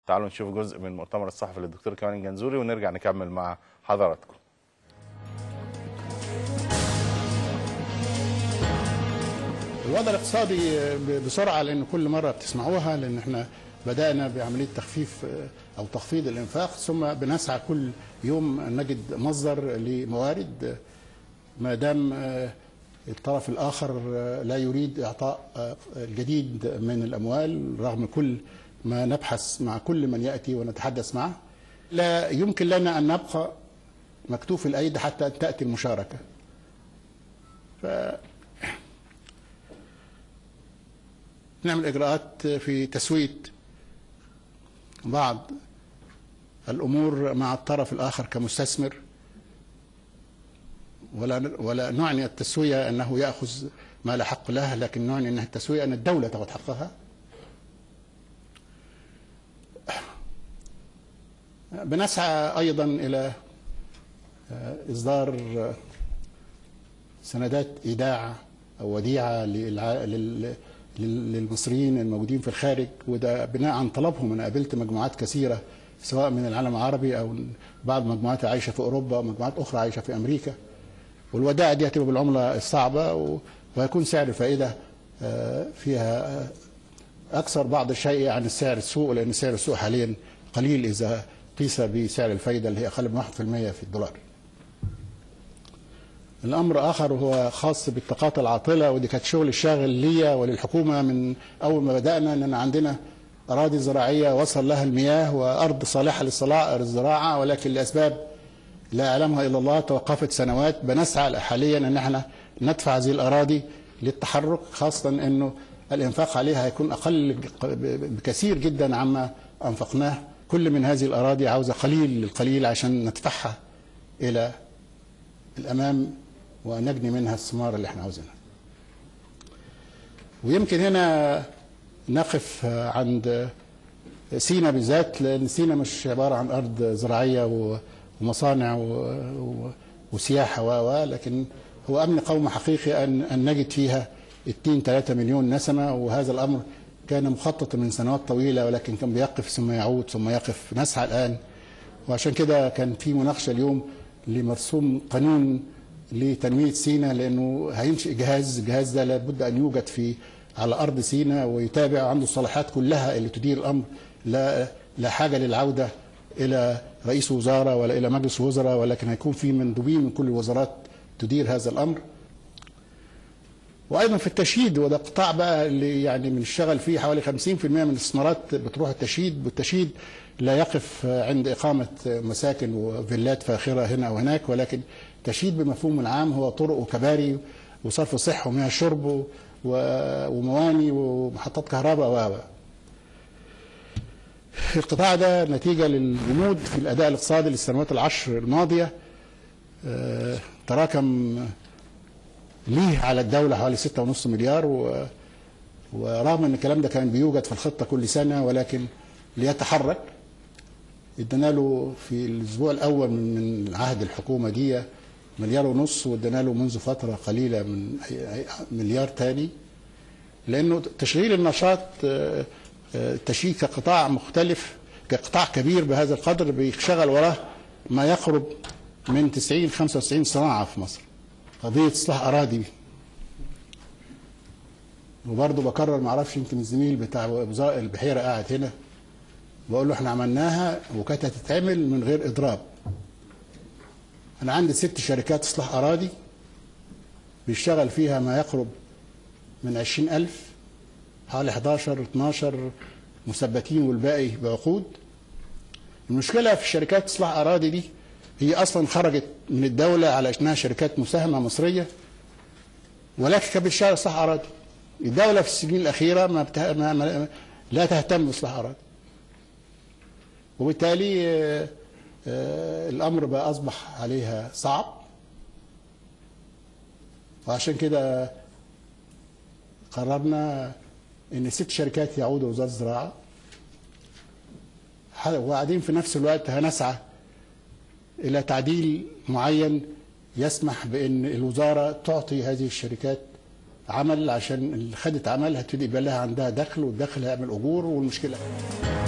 تعالوا نشوف جزء من المؤتمر الصحفي للدكتور كمال الجنزوري ونرجع نكمل مع حضراتكم الوضع الاقتصادي بسرعه لان كل مره بتسمعوها لان احنا بدانا بعمليه تخفيف او تخفيض الانفاق ثم بنسعى كل يوم أن نجد مصدر لموارد ما دام الطرف الاخر لا يريد اعطاء الجديد من الاموال رغم كل ما نبحث مع كل من ياتي ونتحدث معه لا يمكن لنا ان نبقى مكتوف الايدي حتى تاتي المشاركه ف نعمل اجراءات في تسويه بعض الامور مع الطرف الاخر كمستثمر ولا ولا نعني التسويه انه ياخذ ما لا حق له لكن نعني انها التسويه ان الدوله تاخذ حقها بنسعى ايضا الى اصدار سندات ايداع او وديعه للمصريين الموجودين في الخارج وده بناء عن طلبهم انا قابلت مجموعات كثيره سواء من العالم العربي او بعض مجموعات عايشه في اوروبا ومجموعات اخرى عايشه في امريكا والودائع دي هتبقى بالعمله الصعبه وهيكون سعر الفائده فيها اكثر بعض الشيء عن السعر السوق لان سعر السوق حاليا قليل اذا قيس بسعر الفائده اللي هي اقل من 1% في الدولار. الامر اخر هو خاص بالطاقات العاطله ودي كانت شغل الشاغل ليا وللحكومه من اول ما بدانا ان عندنا اراضي زراعيه وصل لها المياه وارض صالحه للزراعه ولكن لاسباب لا يعلمها الا الله توقفت سنوات بنسعى حاليا ان احنا ندفع هذه الاراضي للتحرك خاصه انه الانفاق عليها هيكون اقل بكثير جدا عما انفقناه كل من هذه الاراضي عاوزه قليل للقليل عشان ندفعها الى الامام ونجني منها الثمار اللي احنا عاوزينها. ويمكن هنا نقف عند سينا بالذات لان سينا مش عباره عن ارض زراعيه ومصانع وسياحه و لكن هو امن قومي حقيقي ان ان نجد فيها 2 3 مليون نسمه وهذا الامر كان مخطط من سنوات طويله ولكن كان بيقف ثم يعود ثم يقف نسعى الان وعشان كده كان في مناقشه اليوم لمرسوم قانون لتنميه سينا لانه هينشئ جهاز الجهاز ده لابد ان يوجد في على ارض سينا ويتابع عنده الصلاحيات كلها اللي تدير الامر لا لا حاجه للعوده الى رئيس وزاره ولا الى مجلس وزراء ولكن هيكون في مندوبين من كل الوزارات تدير هذا الامر وايضا في التشييد وده قطاع بقى اللي يعني بنشتغل فيه حوالي 50% من الاستثمارات بتروح التشييد والتشييد لا يقف عند اقامه مساكن وفيلات فاخره هنا او هناك ولكن تشييد بمفهوم العام هو طرق وكباري وصرف صحه ومياه شرب ومواني ومحطات كهرباء و القطاع ده نتيجه للجمود في الاداء الاقتصادي للسنوات العشر الماضيه تراكم ليه على الدوله حوالي 6.5 مليار و ورغم ان الكلام ده كان بيوجد في الخطه كل سنه ولكن ليتحرك ادينا له في الاسبوع الاول من عهد الحكومه دي مليار ونص وادينا له منذ فتره قليله من مليار تاني لانه تشغيل النشاط التشغيل كقطاع مختلف كقطاع كبير بهذا القدر بيشغل وراه ما يقرب من 90 95 صناعه في مصر قضيه اصلاح اراضي وبرضه بكرر ما اعرفش يمكن الزميل بتاع وزاره البحيره قاعد هنا بقول له احنا عملناها وكانت هتتعمل من غير اضراب انا عندي ست شركات اصلاح اراضي بيشتغل فيها ما يقرب من 20000 حوالي 11 12 مثبتين والباقي بعقود المشكله في الشركات اصلاح اراضي دي هي اصلا خرجت من الدوله على انها شركات مساهمه مصريه ولكن كانت بتشتغل اصلاح اراضي الدوله في السنين الاخيره ما, بته... ما... ما لا تهتم باصلاح اراضي وبالتالي آه آه الامر بقى اصبح عليها صعب وعشان كده قررنا ان ست شركات يعودوا وزاره الزراعه وقاعدين في نفس الوقت هنسعى الى تعديل معين يسمح بان الوزاره تعطي هذه الشركات عمل عشان اللي خدت عمل هتبتدي يبقى لها عندها دخل والدخل هيعمل اجور والمشكله